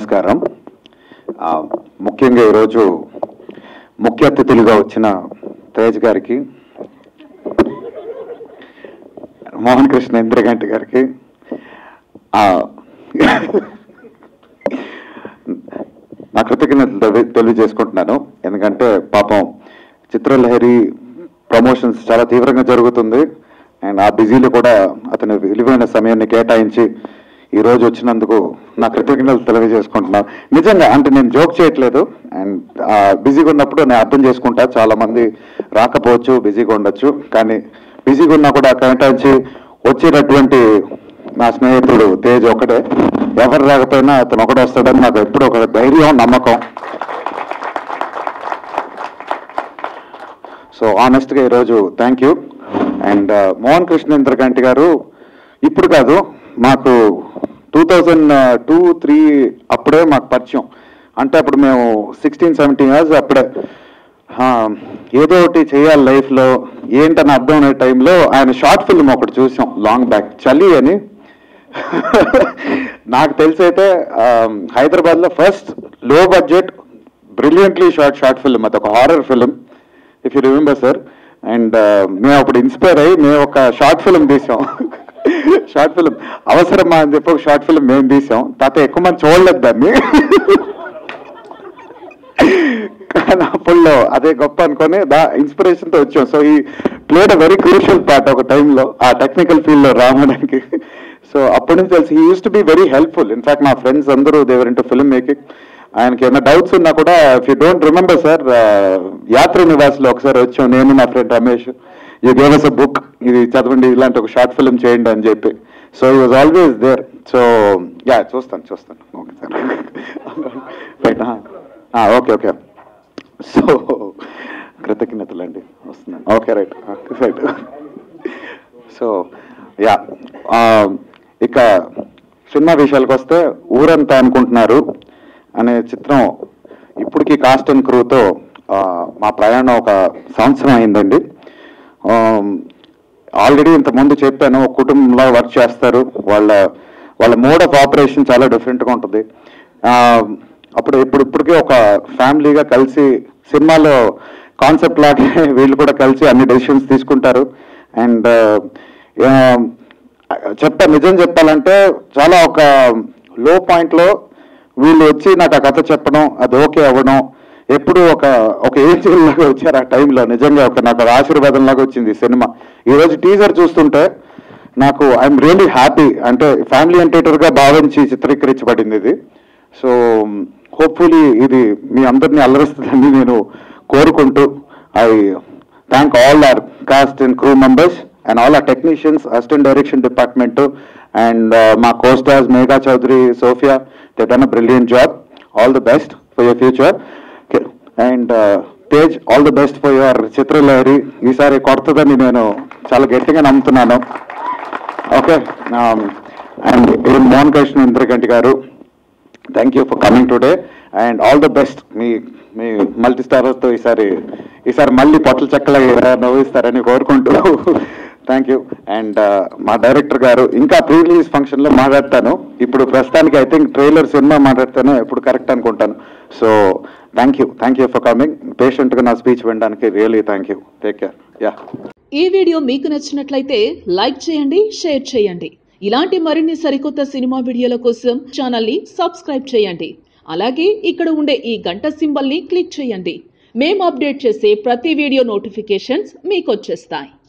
నమస్కారం ఆ, ముఖ్యంగా ఈరోజు ముఖ్య అతిథులుగా వచ్చిన తేజ్ గారికి మోహన్ కృష్ణ ఇంద్రగంటి గారికి ఆ, నా కృతజ్ఞతలు తెలియ- తెలియజేసుకుంటున్నాను ఎందుకంటే పాపం చిత్రలహరి ప్రమోషన్స్ చాలా తీవ్రంగా జరుగుతుంది అండ్ ఆ బిజీలో కూడా అతని విలువైన సమయాన్ని కేటాయించి ఈ రోజు వచ్చినందుకు నా కృతజ్ఞతలు తెలియజేసుకుంటున్నాను నిజంగా అంటే నేను జోక్ చేయట్లేదు అండ్ బిజీగా ఉన్నప్పుడు నేను అర్థం చేసుకుంటా చాలా మంది రాకపోవచ్చు బిజీగా ఉండొచ్చు కానీ బిజీగా ఉన్నా కూడా కేటాయించి వచ్చేటటువంటి నా స్నేహితుడు తేజ్ ఒకటే ఎవరు రాకపోయినా అతను ఒకటే వస్తాడని నాకు ఎప్పుడు ఒక ధైర్యం నమ్మకం సో ఆనెస్ట్గా ఈరోజు thank you and Mohan Krishna Indraganti garu ఇప్పుడు కాదు మాకు టూ థౌజండ్ టూ త్రీ అప్పుడే మాకు పరిచయం అంటే అప్పుడు మేము సిక్స్టీన్ సెవెంటీన్ ఇయర్స్ అప్పుడే ఆ, ఏదో ఒకటి చేయాలి లైఫ్లో ఏంటని అర్థం అనే టైంలో ఆయన షార్ట్ ఫిల్మ్ ఒకటి చూసాం లాంగ్ బ్యాక్ చలి అని నాకు తెలిసైతే హైదరాబాద్లో first low budget brilliantly short short film అది ఒక horror film if you remember sir and మేము అప్పుడు ఇన్స్పైర్ అయ్యి మేము ఒక షార్ట్ ఫిల్మ్ తీసాం షార్ట్ ఫిల్మ్ అవసరమా అని చెప్పి ఒక షార్ట్ ఫిల్మ్ మేము తీసాం తాత ఎక్కువ మంది చూడలేదు దాన్ని కానీ అప్పుల్లో అదే గొప్ప అనుకొని దా ఇన్స్పిరేషన్తో వచ్చాం so he played a very crucial part ఒక టైంలో ఆ టెక్నికల్ ఫీల్డ్లో రావడానికి సో అప్పటి నుంచి తెలిసి he used to be very helpful in fact మా ఫ్రెండ్స్ అందరూ దేవర్ ఇంటూ ఫిల్మ్ మేకింగ్ ఆయనకి ఏమైనా డౌట్స్ ఉన్నా కూడా if you don't remember sir యాత్ర నివాస్లో ఒకసారి వచ్చాం నేను నా friend Ramesh you gave us a book ఇది చదవండి ఇలాంటి ఒక షార్ట్ ఫిల్మ్ చేయండి అని చెప్పి so he was always there so yeah చూస్తాను చూస్తాను okay sir right okay okay so కృతజ్ఞతలు అండి వస్తున్నాను okay right right so yeah ఇక సినిమా విషయాలకు వస్తే ఊరంతా అనుకుంటున్నారు అనే చిత్రం ఇప్పటికీ కాస్ట్ అండ్ క్రూతో మా ప్రయాణం ఒక సంవత్సరం అయిందండి ఆల్రెడీ ఇంతకుముందు చెప్పాను ఒక కుటుంబంలో వర్క్ చేస్తారు వాళ్ళ వాళ్ళ మోడ్ ఆఫ్ ఆపరేషన్ చాలా డిఫరెంట్గా ఉంటుంది ఆ, అప్పుడు ఇప్పుడు ఇప్పటికే ఒక ఫ్యామిలీగా కలిసి సినిమాలో కాన్సెప్ట్ లాగే వీళ్ళు కూడా కలిసి అన్ని డెసిషన్స్ తీసుకుంటారు అండ్ చెప్ప నిజం చెప్పాలంటే చాలా ఒక లో పాయింట్లో వీళ్ళు వచ్చి నాకు ఆ కథ చెప్పడం అది ఓకే అవ్వడం ఎప్పుడు ఒక ఒక ఏజ్ లాగా వచ్చారు ఆ టైంలో నిజంగా ఒక నాకు ఒక ఆశీర్వాదం లాగా వచ్చింది ఈ సినిమా ఈరోజు టీజర్ చూస్తుంటే నాకు ఐఎమ్ రియలీ హ్యాపీ అంటే ఫ్యామిలీ ఎంటర్టైనర్గా భావించి చిత్రీకరించబడింది ఇది సో హోప్ఫుల్లీ ఇది మీ అందరినీ అల్లరిస్తుందని నేను కోరుకుంటూ I thank all our cast and crew members and all our technicians assistant direction department and మా costars Megha Chowdary Sophia they done a brilliant job all the best for your future and Tej all the best for your Chitralahari ఈసారి కొడుతుందని నేను చాలా గట్టిగా నమ్ముతున్నాను okay and Mohan Krishna Indraganti garu thank you for coming today and all the best మీ మీ multi స్టారర్తో ఈసారి ఈసారి మళ్ళీ పొట్టల చెక్కల నవ్విస్తారని కోరుకుంటూ థ్యాంక్ యూ అండ్ మా డైరెక్టర్ గారు ఇంకా ప్రీ రిలీజ్ ఫంక్షన్లో మాట్లాడతాను ఇప్పుడు ప్రస్తుతానికి ఐ థింక్ ట్రైలర్ సినిమా మాట్లాడతాను ఇప్పుడు కరెక్ట్ అనుకుంటాను so thank you thank you for coming పేషెంట్గా నా స్పీచ్ వినడానికి really thank you take care yeah ఈ వీడియో మీకు నచ్చినట్లయితే లైక్ చేయండి షేర్ చేయండి ఇలాంటి మరిన్ని సరికొత్త సినిమా వీడియోల కోసం ఛానల్ని సబ్స్క్రైబ్ చేయండి అలాగే ఇక్కడ ఉండే ఈ గంట సింబల్ని క్లిక్ చేయండి మేము అప్డేట్ చేసే ప్రతి వీడియో నోటిఫికేషన్స్ మీకు వచ్చేస్తాయి